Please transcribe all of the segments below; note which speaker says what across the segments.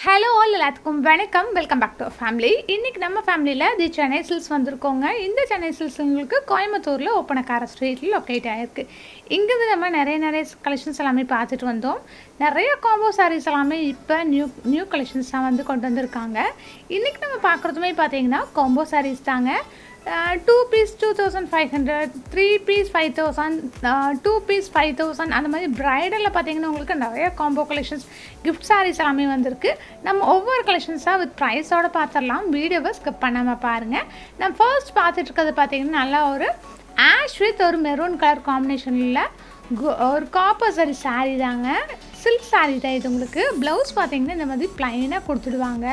Speaker 1: hello all எல்லாத்துக்கும் வணக்கம் welcome back to family இன்றைக்கி நம்ம ஃபேமிலியில் தி சென்னை சில்ஸ் வந்திருக்கோங்க இந்த சென்னை சில்ஸ் உங்களுக்கு கோயம்புத்தூரில் ஓப்பனக்கார ஸ்ட்ரீட்டில் லொக்கேட் ஆகிருக்கு இங்கேருந்து நம்ம நிறைய நிறைய கலெக்ஷன்ஸ் எல்லாமே பார்த்துட்டு வந்தோம் நிறைய காம்போ சாரீஸ் எல்லாமே இப்போ நியூ நியூ கலெக்ஷன்ஸாக வந்து கொண்டு வந்திருக்காங்க இன்றைக்கி நம்ம பார்க்குறதுமே பார்த்தீங்கன்னா காம்போ சாரீஸ் தாங்க two piece two thousand five hundred three piece five thousand two piece five thousand அந்த மாதிரி ப்ரைடலில் பார்த்தீங்கன்னா உங்களுக்கு நிறைய காம்போ கலெக்ஷன்ஸ் கிஃப்ட் சாரீஸ் எல்லாமே வந்திருக்கு நம்ம ஒவ்வொரு கலெக்ஷன்ஸாக வித் ப்ரைஸோடு பார்த்துடலாம் வீடியோவை ஸ்கிப் பண்ணாமல் பாருங்கள் நம்ம ஃபர்ஸ்ட் பார்த்துட்டு இருக்கிறது பார்த்தீங்கன்னா நல்லா ஒரு ஆஷ் வித் ஒரு மெரூன் கலர் காம்பினேஷனில் ஒரு காப்பர் சரி சாரீ தாங்க சில்க் சாரீ தான் இது உங்களுக்கு ப்ளவுஸ் பார்த்தீங்கன்னா இந்த மாதிரி ப்ளைனாக கொடுத்துடுவாங்க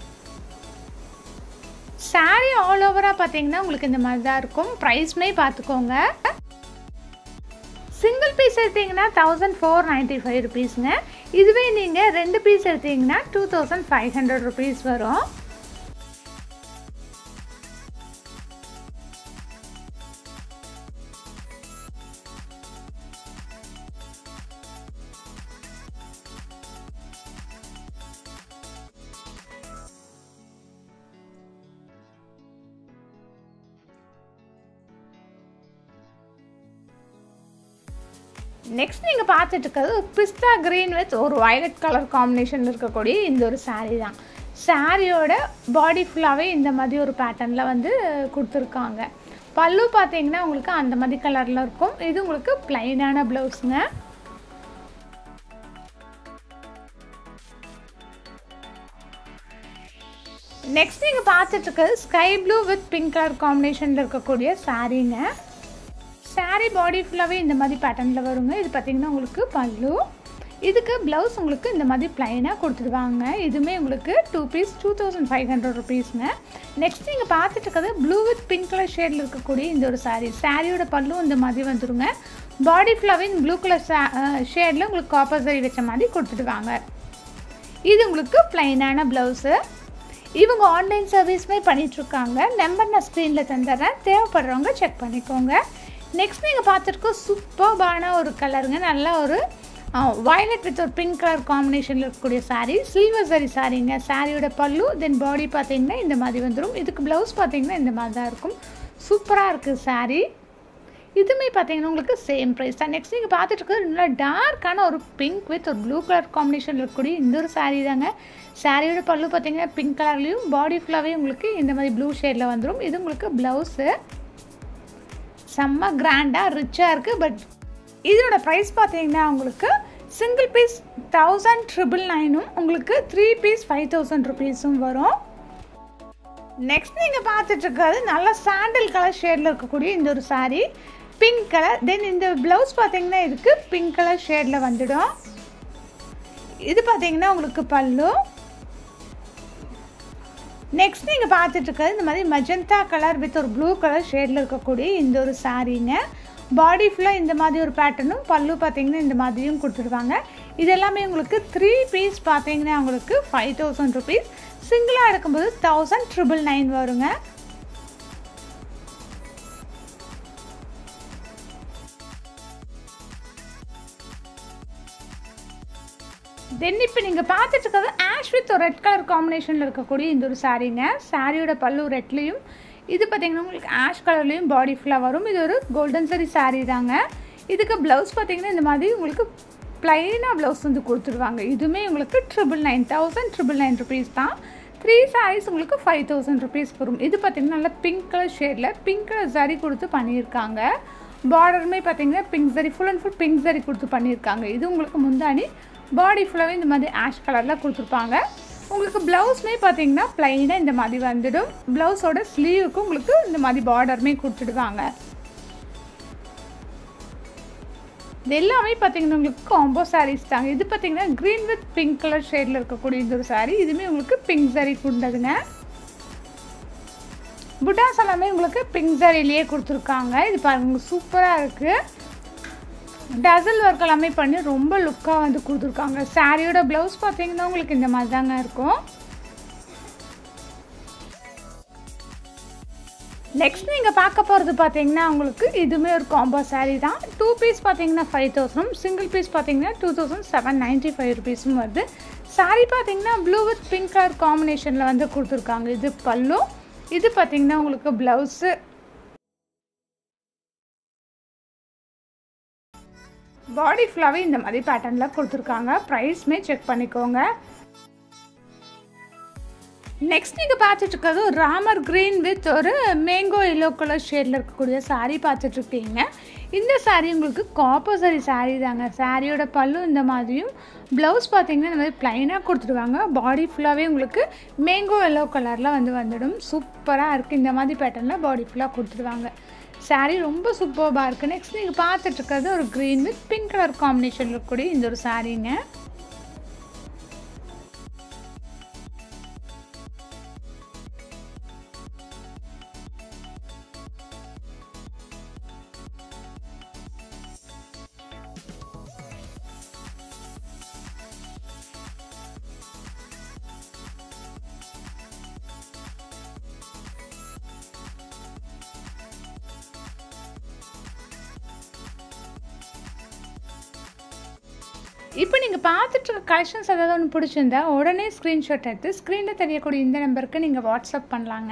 Speaker 1: சாரீ ஆல் ஓவராக பார்த்தீங்கன்னா உங்களுக்கு இந்த மாதிரி தான் இருக்கும் ப்ரைஸ்மே பார்த்துக்கோங்க சிங்கிள் பீஸ் எடுத்தீங்கன்னா தௌசண்ட் ஃபோர் நைன்ட்டி ஃபைவ் ருபீஸுங்க இதுவே நீங்கள் ரெண்டு பீஸ் எடுத்தீங்கன்னா two thousand five hundred rupees வரும் நெக்ஸ்ட் நீங்கள் பார்த்துட்டு இருக்கிறது பிஸ்தா க்ரீன் வித் ஒரு வயலட் கலர் காம்பினேஷன் இருக்கக்கூடிய இந்த ஒரு சாரீ தான் சாரியோட பாடி ஃபுல்லாகவே இந்த மாதிரி ஒரு பேட்டர்னில் வந்து கொடுத்துருக்காங்க பல்லு பார்த்தீங்கன்னா உங்களுக்கு அந்த மாதிரி கலரில் இருக்கும் இது உங்களுக்கு பிளைனான ப்ளவுஸுங்க நெக்ஸ்ட் நீங்கள் பார்த்துட்டு இருக்கிறது sky blue with pink colour காம்பினேஷனில் இருக்கக்கூடிய சாரீங்க சாரீ பாடி ஃபுல்லாகவே இந்த மாதிரி பேட்டர்னில் வருங்க இது பார்த்திங்கன்னா உங்களுக்கு பல்லு இதுக்கு ப்ளவுஸ் உங்களுக்கு இந்த மாதிரி ப்ளைனாக கொடுத்துடுவாங்க இதுவுமே உங்களுக்கு two piece two thousand five hundred ருபீஸுங்க நெக்ஸ்ட் நீங்கள் பார்த்துட்டு இருக்கிறது ப்ளூ வித் பிங்க் கலர் ஷேடில் இருக்கக்கூடிய இந்த ஒரு சாரீ சாரியோட பல்லும் இந்த மாதிரி வந்துடுங்க பாடி ஃபுல்லாகவே இந்த ப்ளூ கலர் சா ஷேடில் உங்களுக்கு காப்பர் சரி வச்ச மாதிரி கொடுத்துடுவாங்க இது உங்களுக்கு ப்ளைனான ப்ளவுஸு இவங்க ஆன்லைன் சர்வீஸுமே பண்ணிகிட்ருக்காங்க நம்பர் நான் ஸ்க்ரீனில் தந்துடுறேன் தேவைப்படுறவங்க செக் பண்ணிக்கோங்க நெக்ஸ்ட் நீங்கள் பார்த்துருக்கோம் சூப்பர்பான ஒரு கலருங்க நல்லா ஒரு வயலட் வித் ஒரு பிங்க் கலர் காம்பினேஷனில் இருக்கக்கூடிய சாரீ சில்வர் சரி சாரீங்க சாரியோட பல்லு தென் பாடி பார்த்தீங்கன்னா இந்த மாதிரி வந்துடும் இதுக்கு ப்ளவுஸ் பார்த்தீங்கன்னா இந்த மாதிரி தான் இருக்கும் சூப்பராக இருக்குது சாரீ இதுவுமே பார்த்தீங்கன்னா உங்களுக்கு சேம் ப்ரைஸ் தான் நெக்ஸ்ட் நீங்கள் பார்த்துட்டு இருக்கிறது நல்லா டார்க்கான ஒரு பிங்க் வித் ஒரு ப்ளூ கலர் காம்பினேஷனில் இருக்கக்கூடிய இந்த ஒரு சாரீ தாங்க சாரியோட பல்லு பார்த்தீங்கன்னா பிங்க் கலர்லேயும் பாடி ஃபுல்லாகவே உங்களுக்கு இந்த மாதிரி ப்ளூ ஷேடில் வந்துடும் இது உங்களுக்கு ப்ளவுஸு செம்ம கிராண்டாக ரிச்சாக இருக்குது பட் இதோட ப்ரைஸ் பார்த்தீங்கன்னா உங்களுக்கு சிங்கிள் பீஸ் தௌசண்ட் ட்ரிபிள் நைனும் உங்களுக்கு த்ரீ பீஸ் ஃபைவ் தௌசண்ட் ருபீஸும் வரும் நெக்ஸ்ட் நீங்கள் பார்த்துட்டு இருக்கிறது நல்ல சாண்டில் கலர் ஷேடில் இருக்கக்கூடிய இந்த ஒரு சாரீ பிங்க் கலர் தென் இந்த ப்ளவுஸ் பார்த்தீங்கன்னா இதுக்கு பிங்க் கலர் ஷேடில் வந்துடும் இது பார்த்தீங்கன்னா உங்களுக்கு பல்லு நெக்ஸ்ட் நீங்கள் பார்த்துட்டு இருக்கிறது இந்த மாதிரி மஜந்தா கலர் வித் ஒரு ப்ளூ கலர் ஷேடில் இருக்கக்கூடிய இந்த ஒரு சாரீங்க பாடி ஃபுல்லாக இந்த மாதிரி ஒரு பேட்டர்னும் பல்லு பார்த்தீங்கன்னா இந்த மாதிரியும் கொடுத்துருவாங்க இது எல்லாமே உங்களுக்கு த்ரீ பீஸ் பார்த்தீங்கன்னா உங்களுக்கு ஃபைவ் தௌசண்ட் ருபீஸ் சிங்கிளாக எடுக்கும்போது தௌசண்ட் ட்ரிபிள் நைன் வருங்க தென் இப்போ நீங்கள் பார்த்துட்டு இருக்கிறது ஆஷ் வித் ஒரு ரெட் கலர் காம்பினேஷனில் இருக்கக்கூடிய இந்த ஒரு சாரீங்க சாரியோட பல்லு ரெட்லேயும் இது பார்த்திங்கன்னா உங்களுக்கு ஆஷ் கலர்லேயும் பாடி ஃபுல்லாக வரும் இது ஒரு கோல்டன் சரி சாரீ தாங்க இதுக்கு ப்ளவுஸ் பார்த்திங்கன்னா இந்த மாதிரி உங்களுக்கு ப்ளைனாக ப்ளவுஸ் வந்து கொடுத்துருவாங்க இதுவுமே உங்களுக்கு triple nine thousand triple nine rupees தான் த்ரீ சாரீஸ் உங்களுக்கு ஃபைவ் தௌசண்ட் ருபீஸ் வரும் இது பார்த்திங்கன்னா நல்லா பிங்க் கலர் ஷேடில் பிங்க் கலர் சரி கொடுத்து பண்ணியிருக்காங்க பார்டருமே பார்த்திங்கன்னா பிங்க் சரி ஃபுல் அண்ட் ஃபுல் பிங்க் சரி கொடுத்து பண்ணியிருக்காங்க இது உங்களுக்கு முந்தாடி பாடி ஃபுல்லாகவே இந்த மாதிரி ஆஷ் கலரில் கொடுத்துருப்பாங்க உங்களுக்கு ப்ளவுஸ்மே பார்த்தீங்கன்னா ப்ளைனாக இந்த மாதிரி வந்துடும் ப்ளவுஸோட ஸ்லீவுக்கு உங்களுக்கு இந்த மாதிரி பார்டருமே கொடுத்துடுவாங்க இது எல்லாமே பார்த்தீங்கன்னா உங்களுக்கு காம்போ சாரீஸ் தாங்க இது பார்த்தீங்கன்னா க்ரீன் வித் பிங்க் கலர் ஷேடில் இருக்கக்கூடிய இந்த ஒரு சாரீ இதுவுமே உங்களுக்கு பிங்க் சாரீ கொண்டதுங்க புட்டாஸ் எல்லாமே உங்களுக்கு பிங்க் சாரிலேயே கொடுத்துருக்காங்க இது பாருங்க சூப்பராக இருக்குது டசல் ஒர்க் எல்லாமே பண்ணி ரொம்ப லுக்காக வந்து கொடுத்துருக்காங்க சாரியோட ப்ளவுஸ் பார்த்தீங்கன்னா உங்களுக்கு இந்த மாதிரி தாங்க இருக்கும் நெக்ஸ்ட் நீங்கள் பார்க்க போகிறது பார்த்தீங்கன்னா உங்களுக்கு இதுவுமே ஒரு காம்போ சாரீ தான் டூ பீஸ் பார்த்தீங்கன்னா ஃபைவ் தௌசண்ட் சிங்கிள் பீஸ் பார்த்தீங்கன்னா two thousand seven ninety five ருபீஸும் வருது சாரி பார்த்தீங்கன்னா ப்ளூ வித் பிங்க் கலர் காம்பினேஷனில் வந்து கொடுத்துருக்காங்க இது பல்லு இது பார்த்தீங்கன்னா உங்களுக்கு ப்ளவுஸு பாடி ஃபுல்லாகவே இந்த மாதிரி பேட்டர்னில் கொடுத்துருக்காங்க ப்ரைஸ்மே செக் பண்ணிக்கோங்க நெக்ஸ்ட் நீங்கள் பார்த்துட்டு இருக்கிறது ஒரு ராமர் க்ரீன் வித் ஒரு மேங்கோ எல்லோ கலர் ஷேடில் இருக்கக்கூடிய saree பார்த்துட்டு இருக்கீங்க இந்த saree உங்களுக்கு காப்போசரி saree தாங்க சாரியோட பல்லு இந்த மாதிரியும் ப்ளவுஸ் பார்த்தீங்கன்னா இந்த மாதிரி ப்ளைனாக கொடுத்துருவாங்க பாடி ஃபுல்லாகவே உங்களுக்கு மேங்கோ எல்லோ கலரில் வந்து வந்துடும் சூப்பராக இருக்குது இந்த மாதிரி பேட்டர்னில் பாடி ஃபுல்லாக கொடுத்துருவாங்க saree ரொம்ப சூப்பராக இருக்குது நெக்ஸ்ட் நீங்கள் பார்த்துட்டு இருக்கிறது ஒரு க்ரீன் வித் பிங்க் கலர் காம்பினேஷனில் இருக்கக்கூடிய இந்த ஒரு சாரீங்க இப்போ நீங்கள் பார்த்துட்டு இருக்க கலெக்ஷன்ஸ் ஏதாவது ஒன்று பிடிச்சிருந்தா உடனே ஸ்க்ரீன்ஷாட் எடுத்து ஸ்க்ரீனில் தெரியக்கூடிய இந்த நம்பருக்கு நீங்கள் வாட்ஸ்அப் பண்ணலாங்க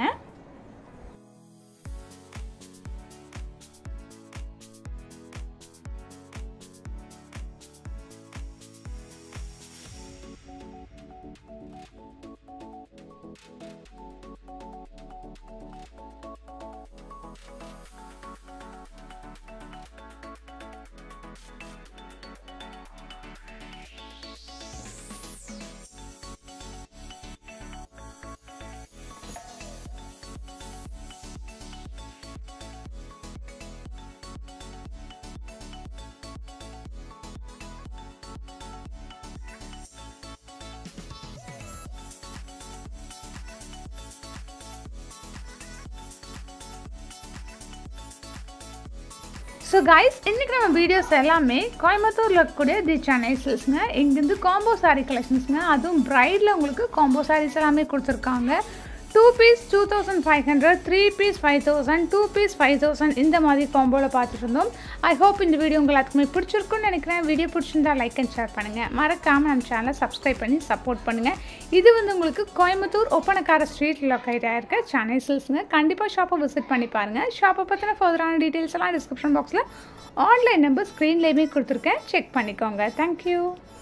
Speaker 1: ஸோ கைஸ் இன்றைக்கி நம்ம வீடியோஸ் எல்லாமே கோயம்புத்தூரில் இருக்கக்கூடிய தி சென்னை சில்ஸ்ங்க இங்கேருந்து காம்போ சாரீ கலெக்ஷன்ஸுங்க அதுவும் ப்ரைடில் உங்களுக்கு காம்போ சாரீஸ் எல்லாமே கொடுத்துருக்காங்க two piece two thousand five hundred three piece five thousand two piece five thousand இந்த மாதிரி காம்போவில் பார்த்துட்டு இருந்தோம் ஐ ஹோப் இந்த வீடியோ உங்கள் எல்லாத்துக்குமே பிடிச்சிருக்குன்னு நினைக்கிறேன் வீடியோ பிடிச்சிருந்தா லைக் அண்ட் ஷேர் பண்ணுங்கள் மறக்காமல் நம்ம சேனலை சப்ஸ்கிரைப் பண்ணி சப்போர்ட் பண்ணுங்கள் இது வந்து உங்களுக்கு கோயம்புத்தூர் ஒப்பனக்கார ஸ்ட்ரீட் லொக்கேட் ஆயிருக்க சென்னை சில்ஸுங்க கண்டிப்பாக ஷாப்பை விசிட் பண்ணி பாருங்கள் ஷாப்பை பற்றின ஃபர்தரான டீட்டெயில்ஸ் எல்லாம் டிஸ்கிரிப்ஷன் பாக்ஸில் ஆன்லைன் நம்பர் ஸ்க்ரீன்லேயுமே கொடுத்துருக்கேன் செக் பண்ணிக்கோங்க தேங்க்யூ